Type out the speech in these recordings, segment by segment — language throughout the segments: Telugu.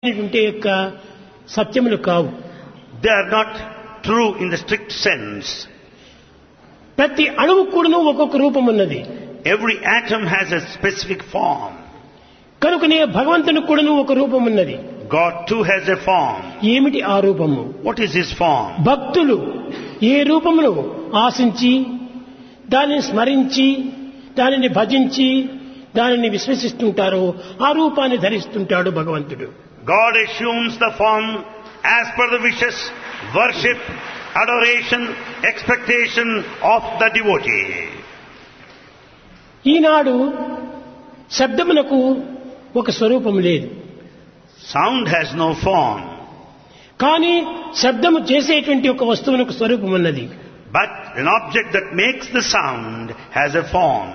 ఉంటే యొక్క సత్యములు కావు They are not true in the strict sense. ప్రతి అణువు కూడాను ఒక్కొక్క రూపం ఉన్నది Every atom has a specific form. కనుకనే భగవంతునికి కూడాను ఒక రూపం ఉన్నది God too has a form. ఏమిటి ఆ రూపము What is his form? భక్తులు ఏ రూపమును ఆశించి దానిని స్మరించి దానిని భజించి దానిని విశ్వసిస్తుంటారో ఆ రూపాన్ని ధరిస్తుంటాడు భగవంతుడు God assumes the form as per the wishes, worship, adoration, expectation of the devotee. ఈనాడు శబ్దమునకు ఒక స్వరూపం లేదు Sound has no form, కానీ శబ్దము చేసేటువంటి ఒక వస్తువునకు స్వరూపం ఉన్నది but an object that makes the sound has a form.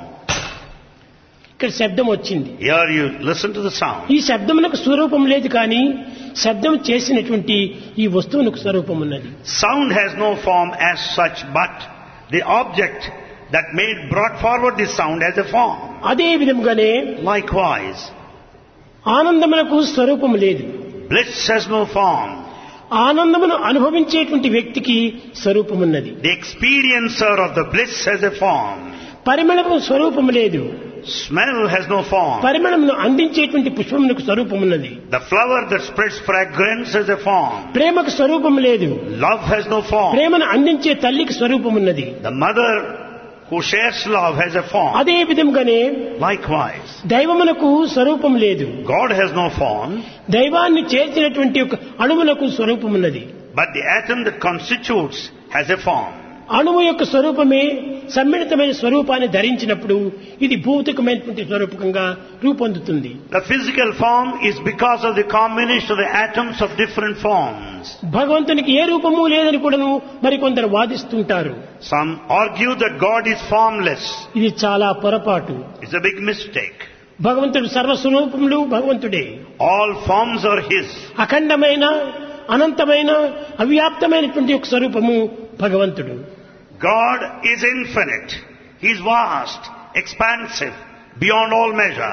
ఇక్కడ శబ్దం వచ్చింది Here you listen to the sound. ఈ శబ్దమునకు స్వరూపం లేదు కానీ శబ్దం చేసినటువంటి ఈ వస్తువునకు స్వరూపం ఉన్నది Sound has no form as such, but the object that made brought forward this sound has a form. అదే విధముగానే Likewise, ఆనందమునకు స్వరూపం లేదు bliss has no form. ఆనందమును అనుభవించేటువంటి వ్యక్తికి స్వరూపం ఉన్నది The experiencer of the bliss has a form. పరిమళము స్వరూపం లేదు Smell has no form. పరిమళమును అందించేటువంటి పుష్పమునకు స్వరూపం ఉన్నది The flower that spreads fragrance has a form. ప్రేమకు స్వరూపం లేదు Love has no form. ప్రేమను అందించే తల్లికి స్వరూపం ఉన్నది The mother who shares love has a form. అదే విధంగానే Likewise, దైవమునకు స్వరూపం లేదు God has no form, దైవాన్ని చేర్చినటువంటి ఒక అణువునకు స్వరూపం ఉన్నది but the atom that constitutes has a form. అణువు యొక్క స్వరూపమే సమ్మిళితమైన స్వరూపాన్ని ధరించినప్పుడు ఇది భౌతికమైనటువంటి స్వరూపకంగా రూపొందుతుంది The physical form is because of the combination of the atoms of different forms. భగవంతునికి ఏ రూపము లేదని కూడాను మరికొందరు వాదిస్తుంటారు Some argue that God is formless. ఇది చాలా పొరపాటు It's a big mistake. భగవంతుడు సర్వస్వరూపములు భగవంతుడే All forms are His. అఖండమైన అనంతమైన అవ్యాప్తమైనటువంటి ఒక స్వరూపము భగవంతుడు God is infinite. He is vast, expansive, beyond all measure.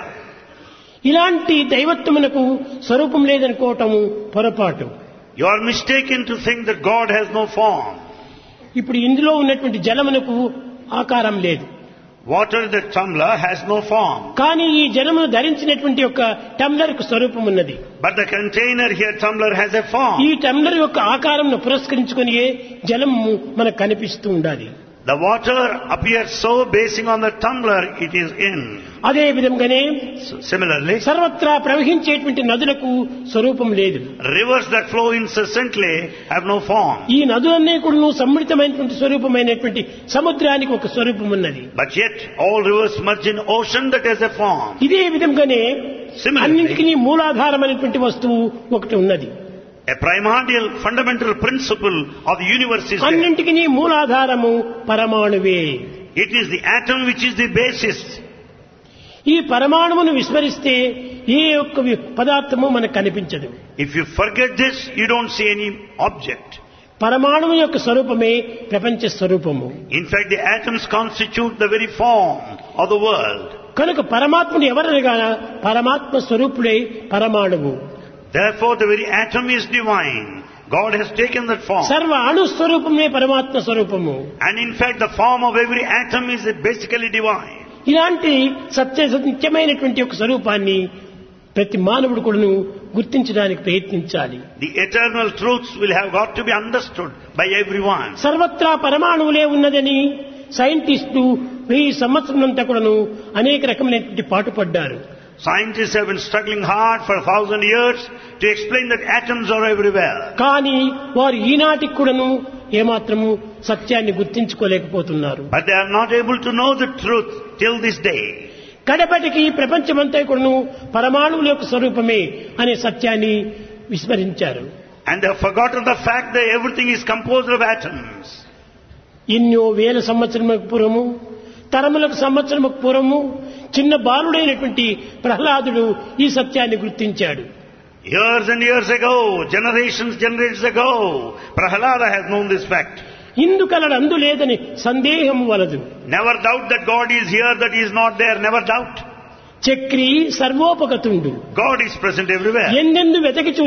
ఇలాంటి దైవత్వమునకు స్వరూపం లేదనుకోవటము పొరపాటు You are mistaken to think that God has no form. ఇప్పుడు ఇందులో ఉన్నటువంటి జలమునకు ఆకారం లేదు Water in the tumbler has no form. కానీ ఈ జలమును ధరించినటువంటి యొక్క టమ్లర్ కు స్వరూపం ఉన్నది But the container here, tumbler, has a form. ఈ టమ్లర్ యొక్క ఆకారంను పురస్కరించుకొని జలము మనకు కనిపిస్తూ ఉండాలి The water appears so basing on the tumbler it is in. అదే విధంగానే So, similarly, సర్వత్రా ప్రవహించేటువంటి నదులకు స్వరూపం లేదు rivers that flow incessantly have no form. ఈ నదులన్నీ కూడా సమ్మిళితమైనటువంటి స్వరూపమైనటువంటి సముద్రానికి ఒక స్వరూపం ఉన్నది But yet all rivers merge in ocean that has a form. ఇదే విధంగానే Similarly, అన్నింటికి మూలాధారమైనటువంటి వస్తువు ఒకటి ఉన్నది a primordial fundamental principle of the universe is there. అన్నింటికి మూలాధారము పరమాణువే It is the atom which is the basis. ఈ పరమాణువును విస్మరిస్తే ఏ ఒక్క వి- పదార్థము మనకు కనిపించదు If you forget this, you don't see any object. పరమాణువు యొక్క స్వరూపమే ప్రపంచ స్వరూపము In fact, the atoms constitute the very form of the world. కనుక పరమాత్ముడు ఎవరనగా పరమాత్మ స్వరూపుడే పరమాణువు Therefore, the very atom is divine. God has taken that form. సర్వ అణు స్వరూపమే పరమాత్మ స్వరూపము And in fact, the form of every atom is basically divine. ఇలాంటి సత్య సత్యమైనటువంటి ఒక స్వరూపాన్ని ప్రతి మానవుడు కూడాను గుర్తించడానికి ప్రయత్నించాలి The eternal truths will have got to be understood by everyone. సర్వత్రా పరమాణువులే ఉన్నదని సైంటిస్టులు వెయ్యి సంవత్సరంతా కూడాను అనేక రకమైనటువంటి పాటుపడ్డారు Scientists have been struggling hard for a thousand years to explain that atoms are everywhere. కానీ వారు ఈనాటికి కూడాను ఏమాత్రము సత్యాన్ని గుర్తించుకోలేకపోతున్నారు But they are not able to know the truth till this day. కడపటికి ప్రపంచమంతా కూడాను పరమాణువుల యొక్క స్వరూపమే అనే సత్యాన్ని విస్మరించారు And they have forgotten the fact that everything is composed of atoms. ఎన్నో వేల సంవత్సరములకు పూర్వము తరములకు సంవత్సరముకు పూర్వము చిన్న బాలుడైనటువంటి ప్రహ్లాదుడు ఈ సత్యాన్ని గుర్తించాడు Years and years ago, generations, generations ago, Prahalada has known this fact. ఇందుకలడు అందు లేదని సందేహము వలదు Never doubt that God is here, that He is not there. Never doubt. Chakri సర్వోపగతుండు God is present everywhere. ఎందెందు వెతకి chew